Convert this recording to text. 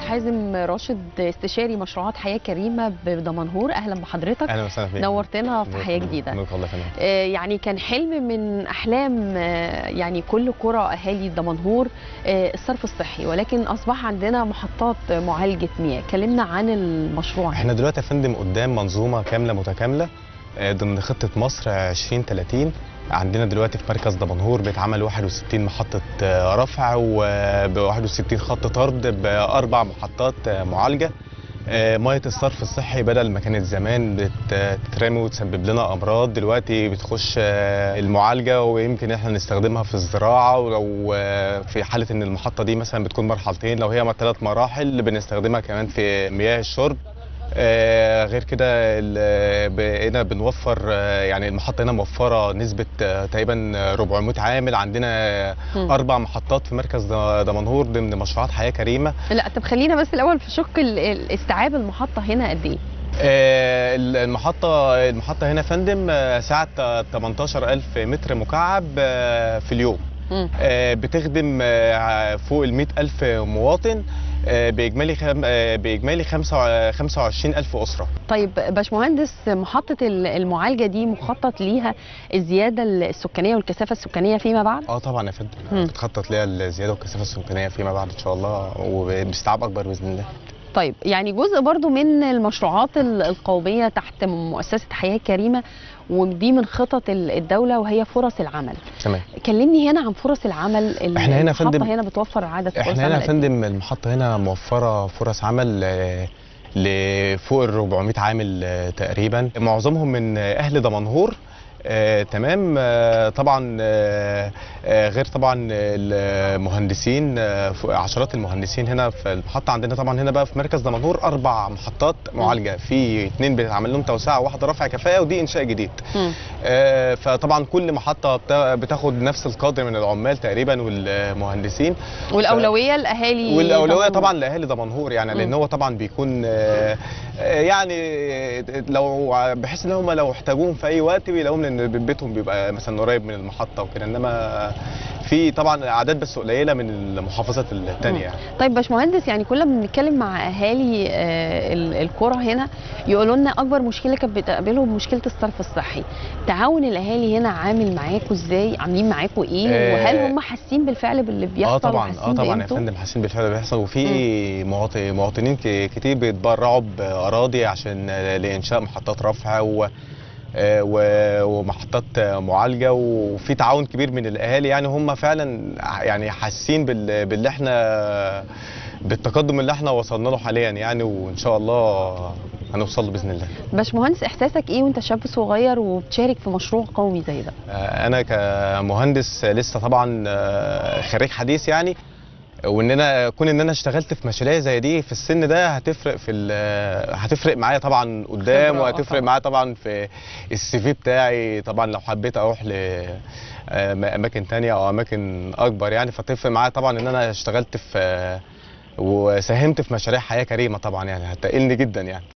حازم راشد استشاري مشروعات حياه كريمه بدمنهور اهلا بحضرتك اهلا وسهلا فيك نورتنا في حياه جديده نورك الله فندم آه، يعني كان حلم من احلام آه، يعني كل قرى اهالي دمنهور آه، الصرف الصحي ولكن اصبح عندنا محطات معالجه مياه كلمنا عن المشروع هنا. احنا دلوقتي يا فندم قدام منظومه كامله متكامله آه، ضمن خطه مصر 2030 عندنا دلوقتي في مركز دمنهور بيتعمل 61 محطة آه، رفع وب 61 خط طرد بأربع محطات آه، معالجة آه، مية الصرف الصحي بدل ما كانت زمان بتترمي وتسبب لنا أمراض دلوقتي بتخش آه، المعالجة ويمكن احنا نستخدمها في الزراعة ولو آه، في حالة إن المحطة دي مثلا بتكون مرحلتين لو هي ثلاث مراحل بنستخدمها كمان في مياه الشرب آه، غير كده ال- بقينا بنوفر آه، يعني المحطه هنا موفره نسبه آه، تقريبا 400 عامل عندنا مم. اربع محطات في مركز د- دمنهور ضمن مشروعات حياه كريمه لا طب خلينا بس الاول في شق ال- ال- استيعاب المحطه هنا قد ايه آه، المحطه المحطه هنا يا فندم آه، سعه 18000 متر مكعب آه، في اليوم مم. آه، بتخدم آه، فوق ال 100000 مواطن آه، باجمالي خم- آه، باجمالي 25000 اسره طيب باشمهندس محطه ال- المعالجه دي مخطط ليها الزياده السكانيه والكثافه السكانيه فيما بعد اه طبعا يا فندم مم. بتخطط ليها الزياده والكثافه السكانيه فيما بعد ان شاء الله وباستيعاب اكبر باذن الله طيب يعني جزء برضو من المشروعات ال- القومية تحت مؤسسة حياة كريمة ودي من خطط ال- الدولة وهي فرص العمل تمام كلمني هنا عن فرص العمل ال- إحنا هنا يا المحطة فندم- هنا بتوفر عدد فرص احنا هنا عمل يا قد إيه؟ فندم المحطه هنا موفره فرص عمل آه، لفوق ال 400 عامل آه، تقريبا معظمهم من آه، اهل دمنهور آه، تمام آه، طبعا آه، آه، غير طبعا المهندسين آه، فوق عشرات المهندسين هنا في المحطه عندنا طبعا هنا بقى في مركز دمنهور اربع محطات معالجه في اثنين بيتعمل لهم توسعه وواحده رفع كفاءه ودي انشاء جديد مم. آه، فطبعا كل محطه بتا- بتاخد نفس القدر من العمال تقريبا والمهندسين والأولوية الأهالي والاولويه دمنهور. طبعا لاهالي دمنهور يعني لان مم. هو طبعا بيكون آه، آه، يعني لو بحيث ان هم لو احتاجوهم في اي وقت بيلاقوهم لان بيتهم بيبقى مثلا قريب من المحطه وكده انما في طبعا اعداد بس قليله من المحافظات الثانيه يعني طيب باشمهندس يعني كل ما بنتكلم مع اهالي آه، ال- القرى هنا يقولوا لنا اكبر مشكله كانت بتقابلهم مشكله الصرف الصحي تعاون الاهالي هنا عامل معاكم ازاي عاملين معاكم ايه آه، وهل هم حاسين بالفعل باللي بيحصل اه طبعا وحاسين اه طبعا يا بقيمته؟ فندم حاسين بالفعل اللي بيحصل وفي مواطن مواطنين ك- كتير بيتبرعوا باراضي عشان لانشاء محطات رفع و آه، و- ومحطات معالجه وفي تعاون كبير من الاهالي يعني هم فعلا يعني حاسين بال- باللي احنا بالتقدم اللي احنا وصلنا له حاليا يعني وان شاء الله هنوصل له باذن الله باشمهندس احساسك ايه وانت شاب صغير وبتشارك في مشروع قومي زي ده آه، انا كمهندس لسه طبعا آه، خريج حديث يعني وان انا كون ان انا اشتغلت في مشاريع زي دي في السن ده هتفرق في ال- هتفرق معايا طبعا قدام خبرة، آه وهتفرق طبعاً. معايا طبعا في السي في بتاعي طبعا لو حبيت اروح ل آه، اماكن تانية او اماكن اكبر يعني فتفرق معايا طبعا ان انا اشتغلت في آه، وساهمت في مشاريع حياه كريمه طبعا يعني هتقلني جدا يعني